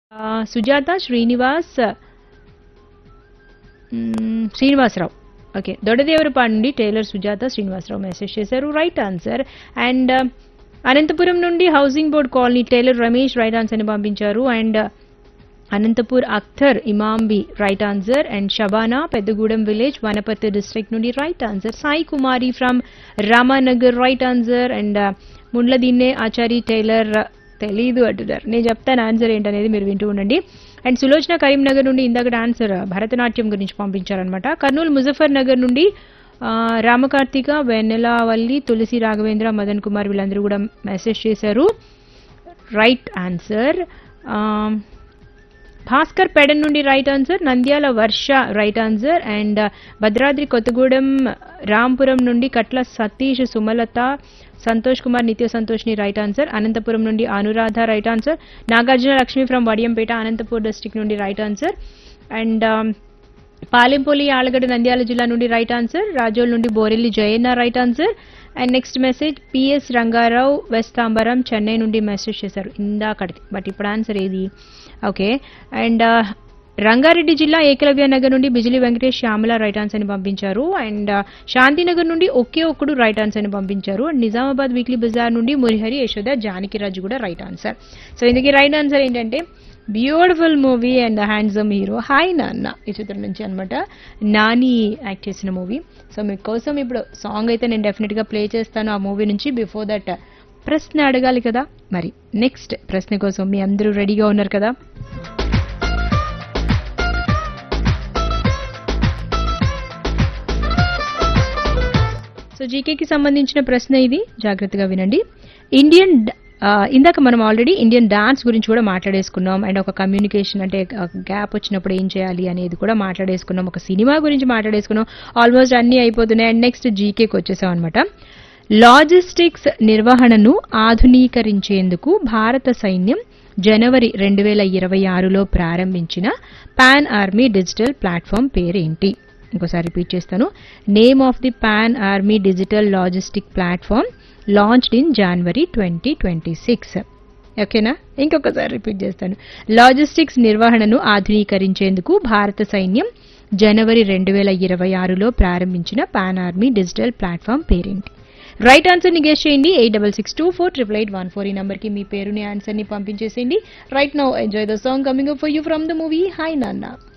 ఆ, సుజాత శ్రీనివాస్ మ్మ్, శ్రీనివాసరావు ఓకే దొడదేవరపాడు నుండి టైలర్ సుజాత శ్రీనివాసరావు మెసేజ్ చేశారు రైట్ ఆన్సర్ అండ్ అనంతపురం నుండి housing board colony tailor Ramesh right answer ని పంపించారు and Anantapur Akhtar Imambi right answer and Shabana Peddagudem village Wanaparthy district నుండి right answer Sai Kumari from Ramanagar right answer and Mundla దీన్నే ఆచారి టైలర్ తెలీదు అంటున్నారు నేను చెప్తాను ఆన్సర్ ఏంటనేది మీరు వింటూ ఉండండి అండ్ సులోచన కరీంనగర్ నుండి ఇందాక ఆన్సర్ భరతనాట్యం గురించి పంపించారనమాట కర్నూలు ముజఫర్ నగర్ నుండి ఆ, రామకార్తిక వెన్నెలవల్లి తులసి రాఘవేంద్ర మదన్ కుమార్ వీళ్ళందరూ కూడా మెసేజ్ చేశారు రైట్ ఆన్సర్ భాస్కర్ పెడన్ నుండి right answer Nandyala Varsha right answer and Bhadradri Kothagudem Rampuram నుండి కట్ల సతీష్ సుమలత సంతోష్ కుమార్ నిత్య సంతోష్ని రైట్ ఆన్సర్ అనంతపురం నుండి Anuradha right answer Nagarjuna Lakshmi from Vadiyampeta Anantapur district నుండి right answer and Palempalli Allagadda Nandyala జిల్లా నుండి రైట్ ఆన్సర్ రాజోల్ నుండి Borelli Jayanna right answer and next message PS Rangarao వెస్తాంబరం చెన్నై నుండి మెసేజ్ చేశారు ఇందాకటిది బట్ ఇప్పుడు ఆన్సర్ ఏది ఓకే అండ్ రంగారెడ్డి జిల్లా ఏకలవ్య నగర్ నుండి బిజిలి వెంకటేష్ శ్యామల రైట్ ఆన్సర్ ని పంపించారు అండ్ శాంతినగర్ నుండి ఒకే ఒక్కడు రైట్ ఆన్సర్ ని పంపించారు అండ్ నిజామాబాద్ వీక్లీ బజార్ నుండి మురిహరి యశోద జానకిరాజు కూడా రైట్ ఆన్సర్ సో ఇందుకే రైట్ ఆన్సర్ ఏంటంటే beautiful movie and handsome hero hi Nanna ఈ చిత్రం నుంచి అనమాట నాని యాక్ట్ చేసిన మూవీ సో మీకోసం ఇప్పుడు సాంగ్ అయితే నేను డెఫినెట్ గా ప్లే చేస్తాను ఆ మూవీ నుంచి బిఫోర్ దట్ ప్రశ్న అడగాలి కదా మరి నెక్స్ట్ ప్రశ్న కోసం మీ అందరూ రెడీగా ఉన్నారు కదా సో జీకేకి సంబంధించిన ప్రశ్న ఇది జాగ్రత్తగా వినండి ఇండియన్ డ- ఆ, ఇందాక మనం ఆల్రెడీ ఇండియన్ డాన్స్ గురించి కూడా మాట్లాడేసుకున్నాం అండ్ ఒక కమ్యూనికేషన్ అంటే గ్యాప్ వచ్చినప్పుడు ఏం చేయాలి అనేది కూడా మాట్లాడేసుకున్నాం ఒక సినిమా గురించి మాట్లాడేసుకున్నాం ఆల్మోస్ట్ అన్నీ అయిపోతున్నాయి అండ్ నెక్స్ట్ జీకేకి వచ్చేసాం అనమాట లాజిస్టిక్స్ నిర్వహణను ఆధునీకరించేందుకు భారత సైన్యం జనవరి రెండు వేల ఇరవై ఆరులో ప్రారంభించిన పాన్ ఆర్మీ డిజిటల్ ప్లాట్ఫామ్ పేరేంటి ఇంకోసారి రిపీట్ చేస్తాను name of the pan army digital logistic platform launched in January twenty twenty six ఓకేనా ఇంకొకసారి రిపీట్ చేస్తాను లాజిస్టిక్స్ నిర్వహణను ఆధునీకరించేందుకు భారత సైన్యం జనవరి రెండు వేల ఇరవై ఆరులో ప్రారంభించిన పాన్ ఆర్మీ డిజిటల్ ప్లాట్ఫామ్ పేరేంటి రైట్ ఆన్సర్ ని గెస్ట్ చేయండి eight double six two four triple eight one four ఈ నంబర్ కి మీ పేరుని ఆన్సర్ ని పంపించేసేయండి right now enjoy the song coming for you from the movie hi నాన్న